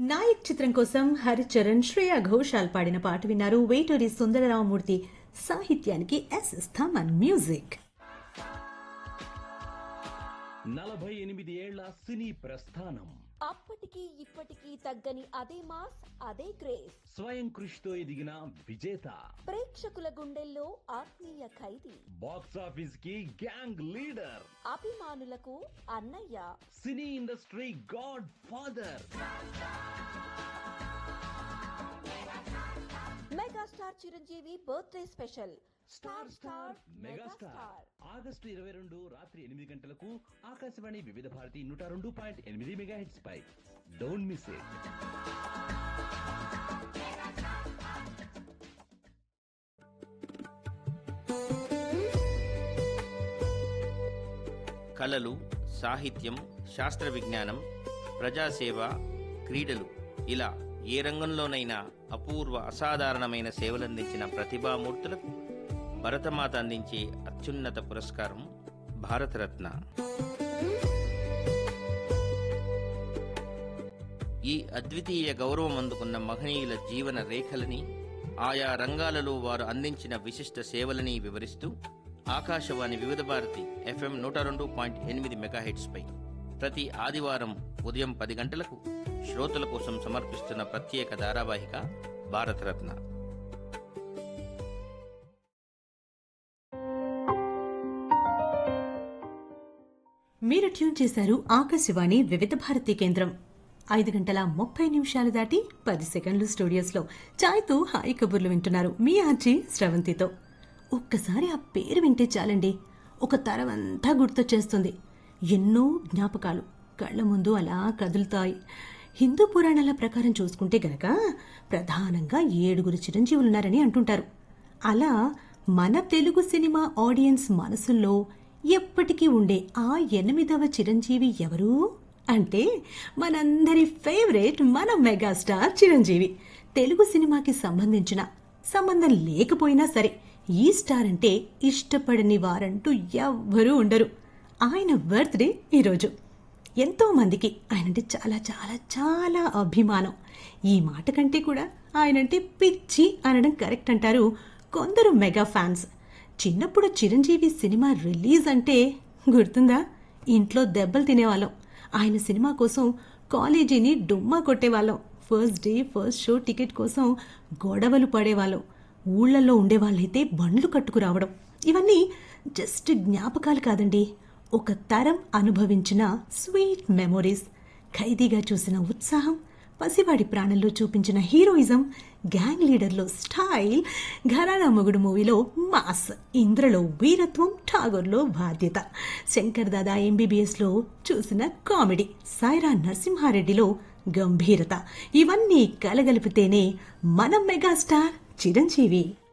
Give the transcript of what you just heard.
నాయక్ చిత్రం కోసం హరిచరణ్ శ్రేయా ఘోషాల్ పాడిన పాట విన్నారు వేటూరి సుందరరామమూర్తి సాహిత్యానికి ఎస్ఎస్ థమన్ మ్యూజిక్ నలభై ఎనిమిది ఏళ్ల సినీ ప్రస్థానం అప్పటికి ఇప్పటికీ తగ్గని అదే మాస్ అదే క్రేజ్ స్వయం కృషితో ఎదిగిన విజేత ప్రేక్షకుల గుండెల్లో ఆత్మీయ ఖైదీ బాక్స్ ఆఫీస్ కి గ్యాంగ్ లీడర్ అభిమానులకు అన్నయ్య cine industry god father megastar Chiranjeevi birthday special star star megastar August ఇరవై రెండు రాత్రి ఎనిమిది గంటలకు ఆకాశవాణి వివిధ భారతి నూట రెండు పాయింట్ ఎనిమిది మెగా హెడ్స్ పై డోంట్ మిస్ ఇట్ కళలు సాహిత్యం శాస్త్ర విజ్ఞానం ప్రజాసేవ క్రీడలు ఇలా ఏ రంగంలోనైనా అపూర్వ అసాధారణమైన సేవలందించిన ప్రతిభామూర్తులకు భరతమాత అందించే అత్యున్నత పురస్కారం భారతరత్న ఈ అద్వితీయ గౌరవం అందుకున్న మహనీయుల జీవన రేఖలని ఆయా రంగాలలో వారు అందించిన విశిష్ట సేవలని వివరిస్తూ ఆకాశవాణి వివిధ భారతి ఎఫ్ఎం నూట రెండు పాయింట్ ఎనిమిది మెగాహెట్స్పై ప్రతి ఆదివారం ఉదయం పది గంటలకు శ్రోతల కోసం సమర్పిస్తున్న ప్రత్యేక ధారావాహిక భారతరత్న మీరు ట్యూన్ చేశారు ఆకాశవాణి వివిధ భారతి కేంద్రం ఐదు గంటల ముప్పై నిమిషాలు దాటి పది సెకండ్లు స్టూడియోస్లో ఛాయ్తో హాయి కబుర్లు వింటున్నారు మీ ఆర్జీ స్రవంతితో ఒక్కసారి ఆ పేరు వింటే చాలండి ఒక తరం అంతా గుర్తొచ్చేస్తుంది ఎన్నో జ్ఞాపకాలు కళ్ళ ముందు అలా కదులుతాయి హిందూ పురాణాల ప్రకారం చూసుకుంటే గనక ప్రధానంగా ఏడుగురు చిరంజీవులున్నారని అంటుంటారు అలా మన తెలుగు సినిమా ఆడియన్స్ మనసుల్లో ఎప్పటికీ ఉండే ఆ ఎనిమిదవ చిరంజీవి ఎవరు అంటే మనందరి ఫేవరెట్ మన మెగాస్టార్ చిరంజీవి తెలుగు సినిమాకి సంబంధించిన సంబంధం లేకపోయినా సరే ఈ స్టార్ అంటే ఇష్టపడని వారంటూ ఎవ్వరూ ఉండరు ఆయన బర్త్డే ఈరోజు ఎంతో మందికి ఆయనంటే చాలా చాలా చాలా అభిమానం ఈ మాట కంటే కూడా ఆయనంటే పిచ్చి అనడం కరెక్ట్ అంటారు కొందరు మెగా ఫ్యాన్స్ చిన్నప్పుడు చిరంజీవి సినిమా రిలీజ్ అంటే గుర్తుందా ఇంట్లో దెబ్బలు తినేవాళ్ళం ఆయన సినిమా కోసం కాలేజీని డుమ్మా కొట్టేవాళ్ళం first day first show ticket కోసం గొడవలు పడేవాళ్ళం ఊళ్ళల్లో ఉండేవాళ్ళైతే బండ్లు కట్టుకురావడం ఇవన్నీ జస్ట్ జ్ఞాపకాలు కాదండి ఒక తరం అనుభవించిన స్వీట్ మెమొరీస్ ఖైదీగా చూసిన ఉత్సాహం పసివాడి ప్రాణంలో చూపించిన హీరోయిజం గ్యాంగ్ లీడర్లో స్టైల్ ఘరానా మొగుడు మూవీలో మాస్ ఇంద్రలో వీరత్వం ఠాగూర్లో బాధ్యత శంకర్ దాదా ఎంబీబీఎస్లో చూసిన కామెడీ సాయిరా నరసింహారెడ్డిలో గంభీరత ఇవన్నీ కలగలిపితేనే మన మెగాస్టార్ చిరంజీవి